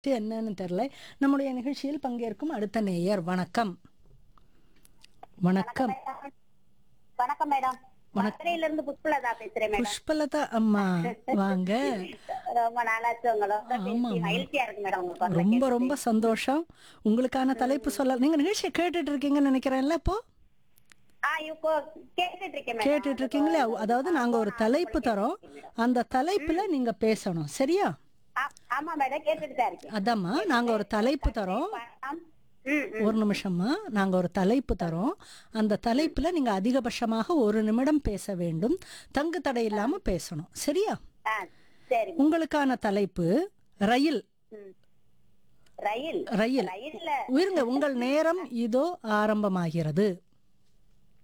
என்னன்னு தெரியல நம்முடைய நிகழ்ச்சியில் பங்கேற்கும் அடுத்த நேயர் வணக்கம் வணக்கம் வணக்கம் மேடம் மதுரையில இருந்து புஷ்பலதா பேசுறேன் மேடம் புஷ்பலதா அம்மா வாங்க ரொம்ப நாளாச்சு உங்களோட பேசி மகிழ்ச்சியா இருக்கு மேடம் உங்க குரலை ரொம்ப கேட்டு. ரொம்ப சந்தோஷம் உங்களுக்கான தலைப்பு சொல்ல நீங்க நிகழ்ச்சியை கேட்டுட்டு இருக்கீங்கன்னு நினைக்கிறேன்ல இப்போ ஆ இப்போ கேட்டுட்டு இருக்கேன் மேடம் கேட்டுட்டு இருக்கீங்களா அதாவது நாங்க ஒரு தலைப்பு தரோம் அந்த தலைப்புல நீங்க பேசணும் சரியா ஆ, ஆமா மேடம் கேட்டுட்டு தான் இருக்கேன் அதாம்மா நாங்க ஒரு தலைப்பு தரோம் வணக்கம். ம், ம். ஒரு நிமிஷமா நாங்க ஒரு தலைப்பு தரோம் அந்த தலைப்புல நீங்க அதிகபட்சமாக ஒரு நிமிடம் பேச வேண்டும் தங்கு தடை இல்லாம பேசணும் சரியா ஆ, சரி உங்களுக்கான தலைப்பு ரயில் ம். ரயில் ரயில் ரயில்ல உயிருங்க உங்கள் நேரம் இதோ ஆரம்பமாகிறது